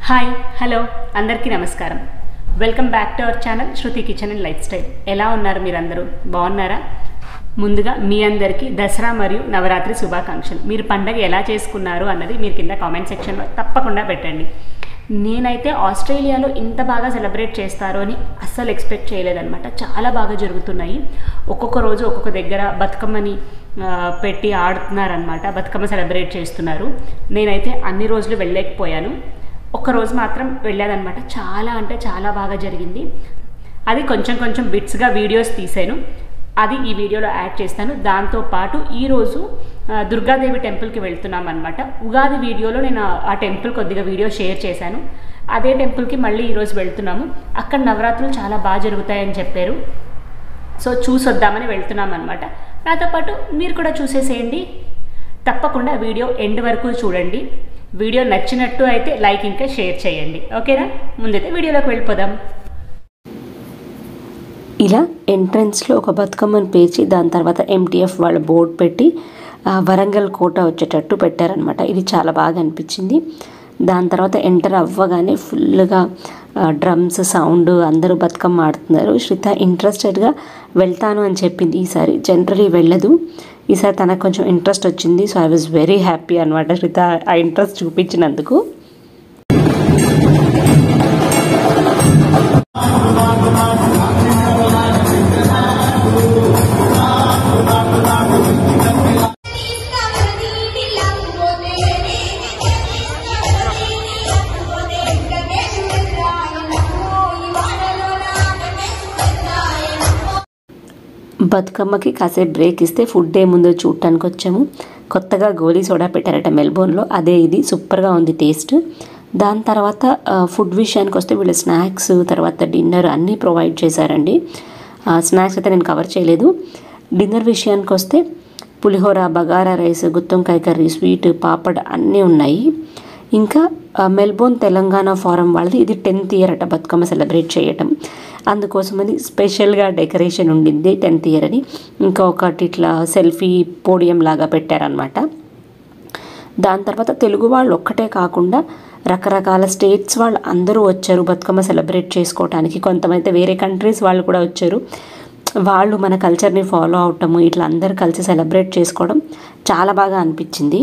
hi hello అందరికీ నమస్కారం welcome back to our channel Shruti kitchen and lifestyle ఎలా ఉన్నారు మీరందరూ బాగున్నారా ముందుగా మీ అందరికీ దసరా మరియు నవరాత్రి శుభాకాంక్షలు మీరు పండగ ఎలా చేసుకున్నారు అన్నది మీరు కింద కామెంట్ సెక్షన్లో తప్పకుండా పెట్టండి నేనైతే ఆస్ట్రేలియాలో ఇంత బాగా సెలబ్రేట్ చేస్తారు అని అస్సలు ఎక్స్పెక్ట్ చేయలేదన్నమాట చాలా బాగా జరుగుతున్నాయి ఒక్కొక్క రోజు ఒక్కొక్క దగ్గర బతుకమ్మని ఆ, పెట్టి ఆడుతున్నారనమాట బతుకమ్మ సెలబ్రేట్ చేస్తున్నారు నేనైతే అన్ని రోజులు వెళ్ళలేకపోయాను ఒక రోజు మాత్రం వెళ్ళానమాట చాలా అంటే చాలా బాగా జరిగింది అది కొంచెం కొంచెం బిట్స్గా వీడియోస్ తీసాను అది ఈ వీడియోలో యాడ్ చేస్తాను దాంతోపాటు ఈరోజు ఆ, దుర్గాదేవి టెంపుల్కి వెళ్తున్నాం అనమాట ఉగాది వీడియోలో నేను ఆ- ఆ టెంపుల్ కొద్దిగా వీడియో షేర్ చేశాను అదే టెంపుల్కి మళ్ళీ ఈరోజు వెళ్తున్నాము అక్కడ నవరాత్రులు చాలా బాగా జరుగుతాయని చెప్పారు సో చూసొద్దామని వెళ్తున్నాం అనమాట నాతో పాటు మీరు కూడా చూసేసేయండి తప్పకుండా వీడియో ఎండ్ వరకు చూడండి వీడియో నచ్చినట్టు అయితే లైక్ ఇంకా షేర్ చేయండి ఓకేనా ముందైతే వీడియోలోకి వెళ్ళిపోదాం ఇలా ఎంట్రన్స్లో ఒక బతుకమ్మను పేర్చి దాని తర్వాత ఎంటీఎఫ్ వాళ్ళ బోర్డు పెట్టి ఆ, వరంగల్ కోట వచ్చేటట్టు పెట్టారనమాట ఇది చాలా బాగా అనిపించింది దాని తర్వాత ఎంటర్ అవ్వగానే ఫుల్గా డ్రమ్స్ సౌండ్ అందరూ బతుకమ్మ ఆడుతున్నారు శ్రిత ఇంట్రెస్టెడ్గా వెళ్తాను అని చెప్పింది ఈసారి జనరలీ వెళ్ళదు ఈసారి తనకు కొంచెం ఇంట్రెస్ట్ వచ్చింది so I was very happy అనమాట శ్రిత ఆ ఇంట్రెస్ట్ చూపించినందుకు బతుకమ్మకి కాసేపు బ్రేక్ ఇస్తే ఫుడ్ డే ముందు చూడటానికి వచ్చాము కొత్తగా గోలీ సోడా పెట్టారట మెల్బోర్న్లో అదే ఇది సూపర్గా ఉంది టేస్ట్ దాని తర్వాత ఆ, ఫుడ్ విషయానికి వస్తే వీళ్ళు స్నాక్స్ తర్వాత డిన్నర్ అన్నీ ప్రొవైడ్ చేశారండి ఆ, స్నాక్స్ అయితే నేను కవర్ చేయలేదు డిన్నర్ విషయానికి వస్తే పులిహోర బగారా రైస్ గుత్తొంకాయ కర్రీ స్వీట్ పాపడ్ అన్నీ ఉన్నాయి ఇంకా ఆ, మెల్బోర్న్ తెలంగాణ ఫారం వాళ్ళది ఇది టెన్త్ ఇయర్ అట బతుకమ్మ సెలబ్రేట్ చేయటం అందుకోసమని స్పెషల్గా డెకరేషన్ ఉండింది టెన్త్ ఇయర్ అని ఇంకా ఒకటి ఇట్లా సెల్ఫీ పోడియం లాగా పెట్టారనమాట దాని తర్వాత తెలుగు వాళ్ళు ఒక్కటే కాకుండా రకరకాల స్టేట్స్ వాళ్ళు అందరూ వచ్చారు బతుకమ్మ సెలబ్రేట్ చేసుకోవడానికి కొంతమంది వేరే కంట్రీస్ వాళ్ళు కూడా వచ్చారు వాళ్ళు మన కల్చర్ని ఫాలో అవటము ఇట్లా అందరు కలిసి సెలబ్రేట్ చేసుకోవడం చాలా బాగా అనిపించింది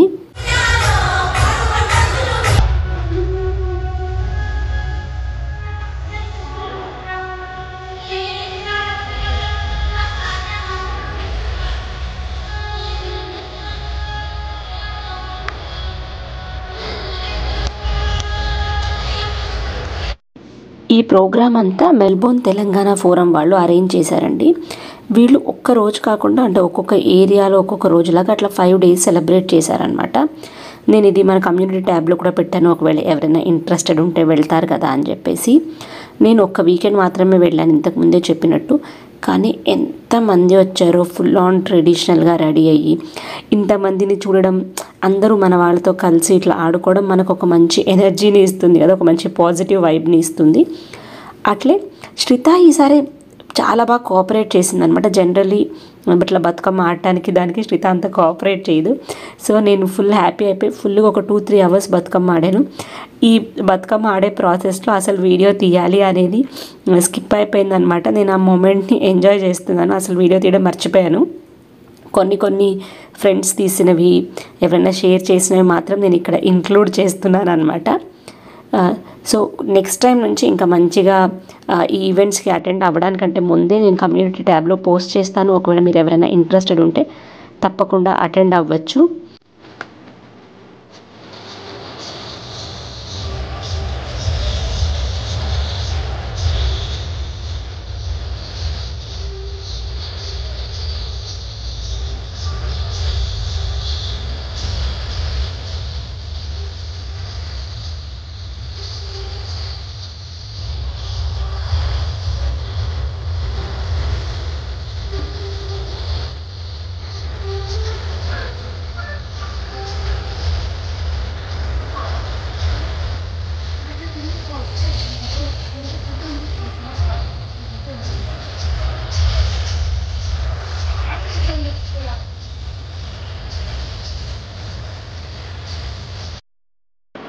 ఈ ప్రోగ్రామ్ అంతా మెల్బోర్న్ తెలంగాణ ఫోరం వాళ్ళు అరేంజ్ చేశారండి వీళ్ళు ఒక్క రోజు కాకుండా అంటే ఒక్కొక్క ఏరియాలో ఒక్కొక్క రోజులాగా అట్లా ఫైవ్ డేస్ సెలబ్రేట్ చేశారనమాట నేను ఇది మన కమ్యూనిటీ ట్యాబ్లో కూడా పెట్టాను ఒకవేళ ఎవరైనా ఇంట్రెస్టెడ్ ఉంటే వెళ్తారు కదా అని చెప్పేసి నేను ఒక్క వీకెండ్ మాత్రమే వెళ్ళాను ఇంతకు ముందే చెప్పినట్టు కానీ ఎంతమంది వచ్చారో ఫుల్ ఆన్ ట్రెడిషనల్గా రెడీ అయ్యి ఇంతమందిని చూడడం అందరూ మన వాళ్ళతో కలిసి ఇట్లా ఆడుకోవడం మనకు ఒక మంచి ఎనర్జీని ఇస్తుంది కదా ఒక మంచి పాజిటివ్ వైబ్ని ఇస్తుంది అట్లే శ్రిత ఈసారి చాలా బాగా కోఆపరేట్ చేసింది అనమాట జనరలీ ఇట్లా బతుకమ్మ ఆడటానికి దానికి శ్రిత అంత కోఆపరేట్ చేయదు సో నేను ఫుల్ హ్యాపీ అయిపోయి ఫుల్గా ఒక టూ త్రీ అవర్స్ బతుకమ్మ ఆడాను ఈ బతుకమ్మ ఆడే ప్రాసెస్లో అసలు వీడియో తీయాలి అనేది స్కిప్ అయిపోయిందనమాట నేను ఆ మూమెంట్ని ఎంజాయ్ చేస్తున్నాను అసలు వీడియో తీయడం మర్చిపోయాను కొన్ని కొన్ని ఫ్రెండ్స్ తీసినవి ఎవరైనా షేర్ చేసినవి మాత్రం నేను ఇక్కడ ఇంక్లూడ్ చేస్తున్నాను అనమాట సో నెక్స్ట్ టైం నుంచి ఇంకా మంచిగా ఆ, ఈ ఈవెంట్స్కి అటెండ్ అవ్వడానికంటే ముందే నేను కమ్యూనిటీ ట్యాబ్లో పోస్ట్ చేస్తాను ఒకవేళ మీరు ఎవరైనా ఇంట్రెస్టెడ్ ఉంటే తప్పకుండా అటెండ్ అవ్వచ్చు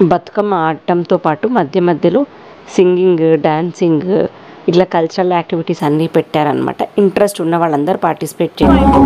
బతుకమ్మ ఆడటంతో పాటు మధ్య మధ్యలో సింగింగ్ డాన్సింగ్ ఇట్లా కల్చరల్ యాక్టివిటీస్ అన్నీ పెట్టారనమాట ఇంట్రెస్ట్ ఉన్న వాళ్ళందరూ పార్టిసిపేట్ చేయాలి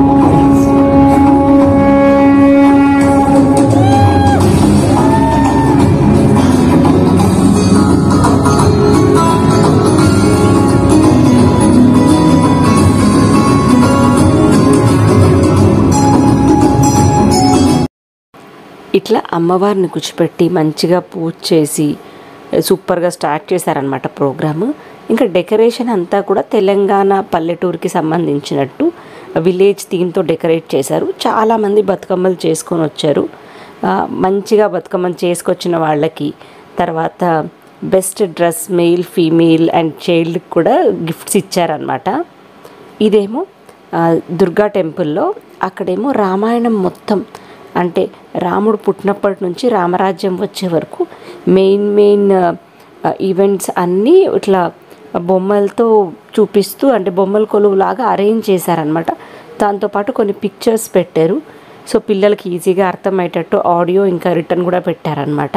ఇట్లా అమ్మవారిని కూర్చోపెట్టి మంచిగా పూజ చేసి సూపర్గా స్టార్ట్ చేశారనమాట ప్రోగ్రాము ఇంకా డెకరేషన్ అంతా కూడా తెలంగాణ పల్లెటూరుకి సంబంధించినట్టు విలేజ్ థీమ్తో డెకరేట్ చేశారు చాలామంది బతుకమ్మలు చేసుకొని వచ్చారు ఆ, మంచిగా బతుకమ్మను చేసుకొచ్చిన వాళ్ళకి తర్వాత best dress male female and చైల్డ్కి కూడా గిఫ్ట్స్ ఇచ్చారనమాట ఇదేమో ఆ, దుర్గా టెంపుల్లో అక్కడేమో రామాయణం మొత్తం అంటే రాముడు పుట్టినప్పటి నుంచి రామరాజ్యం వచ్చే వరకు మెయిన్ మెయిన్ ఈవెంట్స్ అన్నీ ఇట్లా బొమ్మలతో చూపిస్తూ అంటే బొమ్మల కొలువులాగా అరేంజ్ చేశారనమాట దాంతోపాటు కొన్ని పిక్చర్స్ పెట్టారు సో పిల్లలకి ఈజీగా అర్థమయ్యేటట్టు ఆడియో ఇంకా రిటర్న్ కూడా పెట్టారనమాట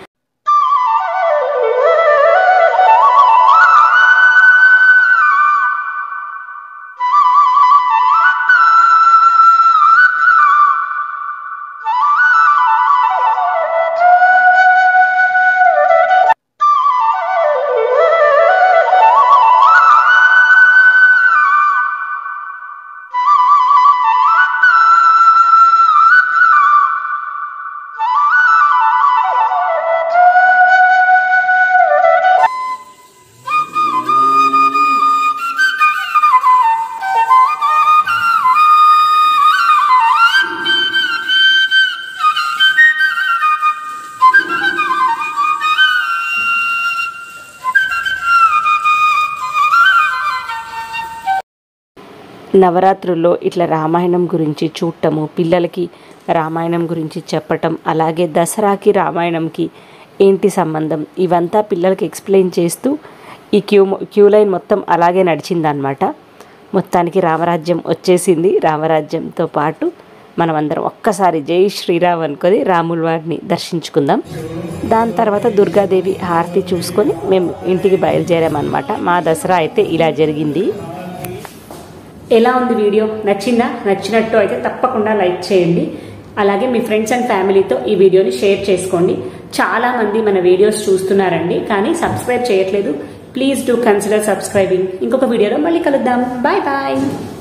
నవరాత్రుల్లో ఇట్లా రామాయణం గురించి చూడటము పిల్లలకి రామాయణం గురించి చెప్పటం అలాగే దసరాకి రామాయణంకి ఏంటి సంబంధం ఇవంతా పిల్లలకి ఎక్స్ప్లెయిన్ చేస్తూ ఈ క్యూ క్యూ లైన్ మొత్తం అలాగే నడిచిందనమాట మొత్తానికి రామరాజ్యం వచ్చేసింది రామరాజ్యంతో పాటు మనమందరం ఒక్కసారి జై శ్రీరామ్ అనుకొని రాముల వారిని దర్శించుకుందాం దాని తర్వాత దుర్గాదేవి హారతి చూసుకొని మేము ఇంటికి బయలుదేరామన్నమాట మా దసరా అయితే ఇలా జరిగింది ఎలా ఉంది వీడియో నచ్చిందా నచ్చినట్టు అయితే తప్పకుండా లైక్ చేయండి అలాగే మీ ఫ్రెండ్స్ అండ్ ఫ్యామిలీతో ఈ వీడియోని షేర్ చేసుకోండి చాలా మంది మన వీడియోస్ చూస్తున్నారండి కానీ సబ్స్క్రైబ్ చేయట్లేదు ప్లీజ్ డూ కన్సిడర్ సబ్స్క్రైబింగ్ ఇంకొక వీడియోలో మళ్ళీ కలుద్దాం బాయ్ బాయ్